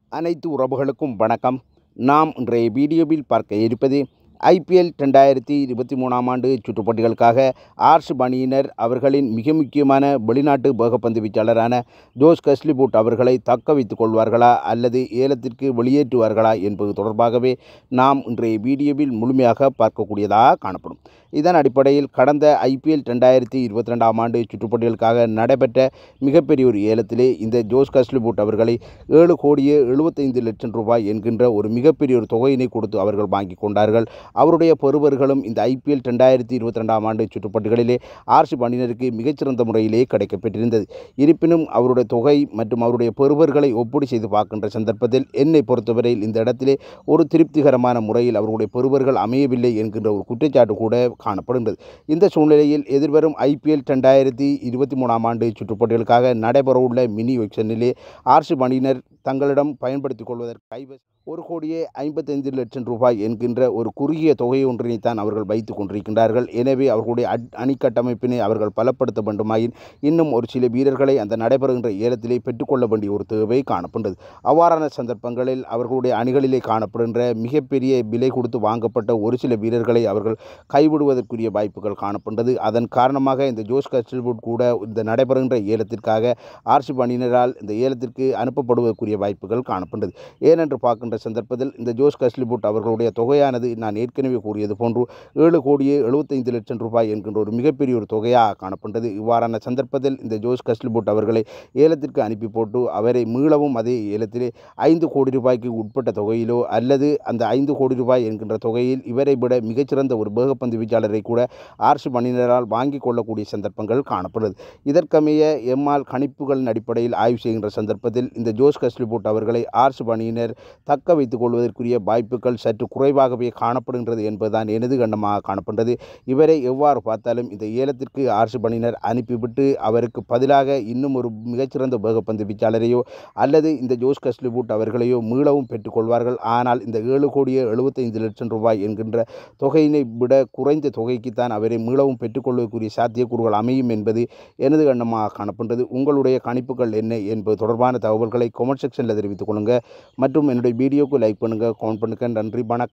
அனைத்து உறவுகளுக்கும் வணக்கம் நாம் இன்றைய வீடியோவில் பார்க்க இருப்பது ஐபிஎல் ரெண்டாயிரத்தி இருபத்தி மூணாம் ஆண்டு சுற்றுப்போட்டிகளுக்காக ஆர்ஷ் பணியினர் அவர்களின் மிக முக்கியமான வெளிநாட்டு வேகப்பந்து வீச்சாளரான ஜோஸ் கஸ்லிபூட் அவர்களை தக்க வைத்துக் கொள்வார்களா அல்லது ஏலத்திற்கு வெளியேற்றுவார்களா என்பது தொடர்பாகவே நாம் இன்றைய வீடியோவில் முழுமையாக பார்க்கக்கூடியதாக காணப்படும் இதன் அடிப்படையில் கடந்த ஐபிஎல் ரெண்டாயிரத்தி இருபத்தி ரெண்டாம் ஆண்டு சுற்றுப்போட்டிகளுக்காக நடைபெற்ற மிகப்பெரிய ஒரு ஏலத்திலே இந்த ஜோஸ் கஸ்லிபூட் அவர்களை ஏழு கோடியே எழுபத்தைந்து லட்சம் ரூபாய் என்கின்ற ஒரு மிகப்பெரிய ஒரு தொகையினை கொடுத்து அவர்கள் வாங்கி கொண்டார்கள் அவருடைய பெறுவர்களும் இந்த ஐபிஎல் ரெண்டாயிரத்தி இருபத்தி ரெண்டாம் ஆண்டு சுற்றுப்போட்டிகளிலே ஆர்சி பணியினருக்கு மிகச்சிறந்த முறையிலே கிடைக்கப்பெற்றிருந்தது இருப்பினும் அவருடைய தொகை மற்றும் அவருடைய பெறுவர்களை ஒப்பீடு செய்து பார்க்கின்ற சந்தர்ப்பத்தில் என்னை பொறுத்தவரையில் இந்த இடத்திலே ஒரு திருப்திகரமான முறையில் அவர்களுடைய பெறுவர்கள் அமையவில்லை என்கின்ற ஒரு குற்றச்சாட்டு கூட காணப்படுகின்றது இந்த சூழ்நிலையில் எதிர்வரும் ஐபிஎல் ரெண்டாயிரத்தி இருபத்தி மூணாம் ஆண்டு சுற்றுப்போட்டிகளுக்காக நடைபெறவுள்ள மினி எலெக்ஷனிலே ஆர்சி பணியினர் தங்களிடம் பயன்படுத்திக் கொள்வதற்கு கைவசம் ஒரு கோடியே ஐம்பத்தைந்து லட்சம் ரூபாய் என்கின்ற ஒரு குறுகிய தொகை ஒன்றினைத்தான் அவர்கள் வைத்து கொண்டிருக்கின்றார்கள் எனவே அவர்களுடைய அட்- அணிக்கட்டமைப்பினை அவர்கள் பலப்படுத்த வேண்டுமாயின் இன்னும் ஒரு சில வீரர்களை அந்த நடைபெறுகின்ற ஏலத்திலே பெற்றுக்கொள்ள வேண்டிய ஒரு தேவை காணப்படுகிறது அவ்வாறான சந்தர்ப்பங்களில் அவர்களுடைய அணிகளிலே காணப்படுகின்ற மிகப்பெரிய விலை கொடுத்து வாங்கப்பட்ட ஒரு சில வீரர்களை அவர்கள் கைவிடுவதற்குரிய வாய்ப்புகள் காணப்படுகிறது அதன் காரணமாக இந்த ஜோஸ் கஸ்டில்வுட் கூட இந்த நடைபெறுகின்ற ஏலத்திற்காக ஆர்சி பணியினரால் இந்த ஏலத்திற்கு அனுப்பப்படுவதற்குரிய வாய்ப்புகள் காணப்படுகிறது ஏனென்று பார்க்கின்ற சந்தர்ப்பத்தில் இந்த ஜோஸ் கஸ்லிபுட் அவர்களுடைய தொகையானது நான் ஏற்கனவே கூறியது போன்று ஏழு கோடியே எழுபத்தைந்து லட்சம் ரூபாய் என்கின்ற ஒரு மிகப்பெரிய ஒரு தொகையாக காணப்படுகிறது இவ்வாறான சந்தர்ப்பத்தில் இந்த ஜோஸ் கஸ்லிபுட் அவர்களை ஏலத்திற்கு அனுப்பி போட்டு அவரை மீளவும் அதே ஏலத்திலே ஐந்து கோடி ரூபாய்க்கு உட்பட்ட தொகையிலோ அல்லது அந்த ஐந்து கோடி ரூபாய் என்கின்ற தொகையில் இவரை விட மிகச்சிறந்த ஒரு வேகப்பந்து வீச்சாளரை கூட ஆர்சி பணியினரால் வாங்கிக் கொள்ளக்கூடிய சந்தர்ப்பங்கள் காணப்படுகிறது இதற்கமைய எம்மால் கணிப்புகளின் அடிப்படையில் ஆய்வு செய்கின்ற சந்தர்ப்பத்தில் இந்த ஜோஸ் கஸ்லிபூட் அவர்களை ஆர்ஸ் பணியினர் தக்க வைத்துக் கொள்வதற்குரிய வாய்ப்புகள் சற்று குறைவாகவே காணப்படுகின்றது என்பதுதான் எனது கண்டமாக காணப்படுகிறது இவரை எவ்வாறு பார்த்தாலும் இந்த ஏலத்திற்கு ஆர்ஸ் பணியினர் அனுப்பிவிட்டு அவருக்கு பதிலாக இன்னும் ஒரு மிகச்சிறந்த வேகப்பந்து வீச்சாளரையோ அல்லது இந்த ஜோஸ் கஸ்லிபூட் அவர்களையோ மீளவும் பெற்றுக்கொள்வார்கள் ஆனால் இந்த ஏழு கோடியே எழுபத்தைந்து லட்சம் ரூபாய் என்கின்ற தொகையினை விட குறைந்த தொகைக்குத்தான் அவரை மீளவும் பெற்றுக்கொள்வதற்குரிய சாத்தியக்கூறுகள் அமையும் என்பது எனது கண்ணமாக காணப்படுகிறது உங்களுடைய கணிப்புகள் என்ன என்பது தொடர்பான தகவல்களை கமெண்ட் செக்ஷனில் தெரிவித்துக் கொள்ளுங்கள் மற்றும் என்னுடைய வீடியோக்கு லைக் பண்ணுங்கள் கமெண்ட் பண்ணுங்கள் நன்றி வணக்கம்